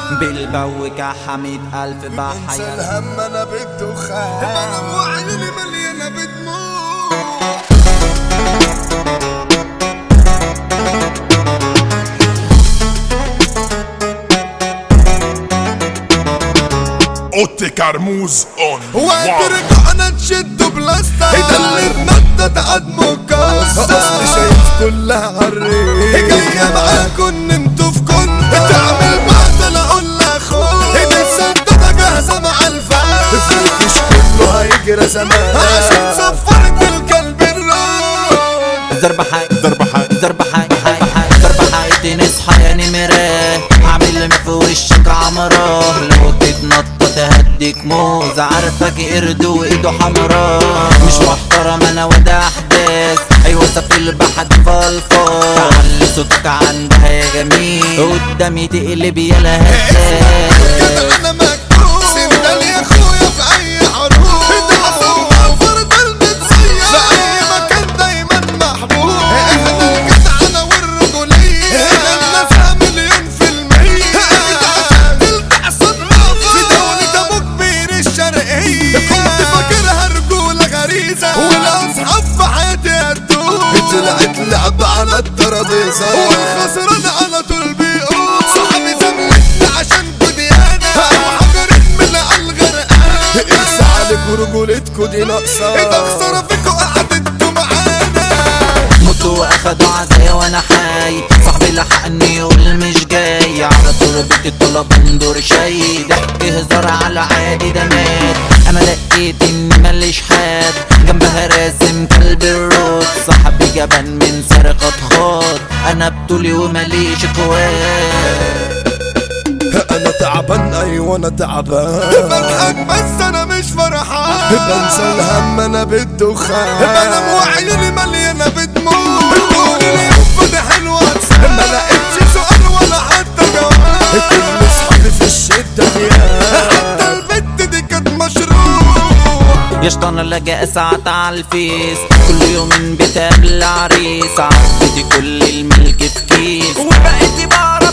بالبوك حميد ألف انسى بحياة الهم انا بالدخان انا وعيوني مليانه بدموع اوتي كرموز اون وقت رجعنا تشدوا بلاستر ده اللي اتنطط عدمه كسر اصل شايف كلها عالريق جاية معاكوا ان انتوا في كون تعمل بعد انا اقول لاخوك السدادة جاهزة مع الفاس الفركش كله هيجرى زمان عشان صفرت الكلب الروح ضرب حي ضرب حي ضرب حي حي حي ضرب حي نصحى يا نمرة عامل لي في وشك عمرة لو تتنطط هديك موز عارفك قرد وايده حمرا مش محترم انا وده احداث ايوه سفيل بحد فالفاظ علي صوتك عندها يا جميل قدامي تقلب يا لهفاف كده انا مكتوب سندال يا اخويا في اي حروب ده حصل فرد المتسير في اي مكان دايما محبوب احنا الجدعنة والرجولية احنا الناس مليون في المية عشان تلدع صدمة في دولة ابو كبير الشرقية كنت فاكرها رجولة غريزة والاصحاب في حياتي هتدوب طلعت لعبة على الترابيزة والخسران على طول بيقول صاحبي زملتني عشان بديانة وحجرت من على الغرقانة اقسى عليكوا رجولتكوا دي ناقصة ده خسارة فيكوا قعدتوا معانا موتوا واخدوا عزايا وانا حي صاحبي لحقني يقول مش جاي على تربة الطلب اندور شاي ضحك هزار على عادي ده مات انا لقيت اني ماليش حد جنبها راسم كلب الروت صاحبي جبان من سرقة خاط انا بطولي وماليش اخوات انا تعبان ايوه انا تعبان بضحك بس انا مش فرحان بنسى الهم انا بالدخان بنام وعيوني مليانه بدموع بتقول لي يوم ده حلوه ما لقيتش سؤال ولا حتى جواب كل اصحابي في الشده فيها حتى البت دي كانت مشروع يا شطان لقى ساعات على الفيس كل يوم بتقابل عريس عبدي كل الملك في كيس وبقيتي بعرف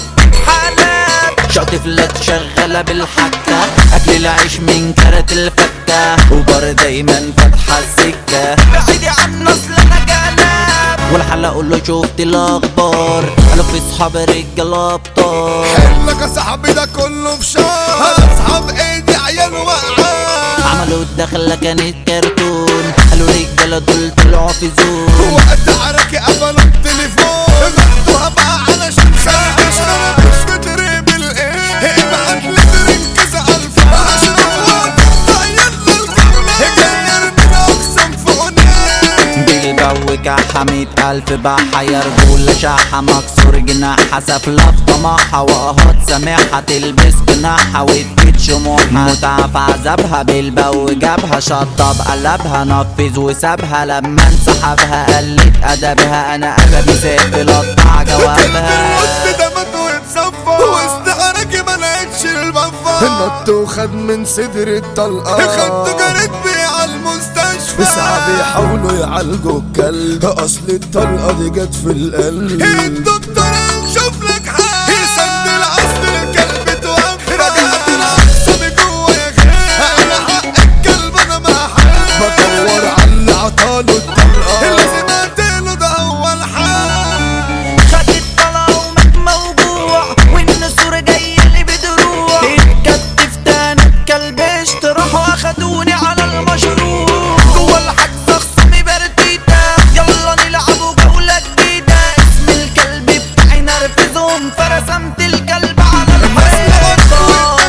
حالات شاطفلك شغالة بالحكة أكل العيش من كرة الفتة وبار دايما فاتحة السكة بعيدي عن أصل أنا جلاب والحلقة أقول له شفت الأخبار قالوا في صحاب رجالة أبطال حلك يا صاحبي ده كله في شهر اصحاب ايدي عيال وقعان عملوا الدخلة كانت كرتون قالوا رجالة دول طلعوا في زون وقت عركي قفلوا التليفون غطوها بقى علشان خايش انا مش مدري بالايه ابعت لي درين كذا الف عشان وقت طير للجولة غير من اقسم فوقني بالبوك حميد ألف بحيا رجولة شاحة مكسور جناحها سفلة في طماحها وأهات سامحها تلبس جناحها وتجيب شموعها متعة في عذابها بالبو جابها شطب قلبها نفذ وسابها لما انسحبها قلت أدبها أنا أدبي سافل قطع جوابها الوقت ده مات واتصفى وسط عركي ما لقيتش البفة نط وخد من صدر الطلقة خدت جريت بيه على المستشفى ساعة بيحاولوا يعالجوا الكلب اصل الطلقة دي جت في القلب الدكتور هنشوف لك حل يسد الاصل الكلب توفى رجعت العصب جوه يا خير انا حق الكلب انا ما حل بدور على اللي عطاله الطلقة لازم اقتله ده هو الحل خدت طلع ومات موجوع والنسور جاي اللي بدروع اتكتفت انا اتكلبشت راحوا اخدوني على المشروع جوه الحجز خصمي برتيتا يلا نلعبوا جولة جديدة اسم الكلب بتاعي نرفزهم فرسمت الكلب على الحيطة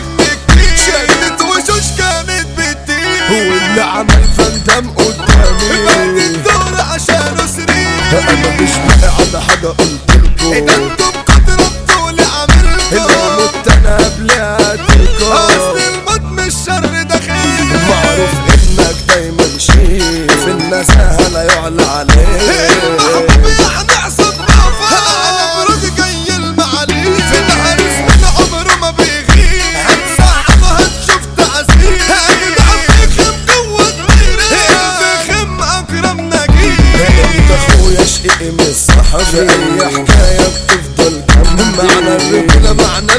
شدت وشوش كانت بتطير هو اللي عمل فندم قدامي بعد الدور عشان سرير انا مش باقي على حاجه قلت لكم اذا انتم بقدر الطول عملتوا لو مت انا قبلها هاتلكم اصل الموت مش شر دخيل معروف انك دايما شيء في النزاهه لا يعلى عليه المحبوب يعني عصب انا برد جاي المعالي في الحارس من عمره ما بيغيب هتساعده هتشوف تعذيب هجدع فخم جوه دميري فخم اكرم نجيب انت اخويا شقيقي مش صاحبي اي حكايه بتفضل كم معنى الرجوله معنى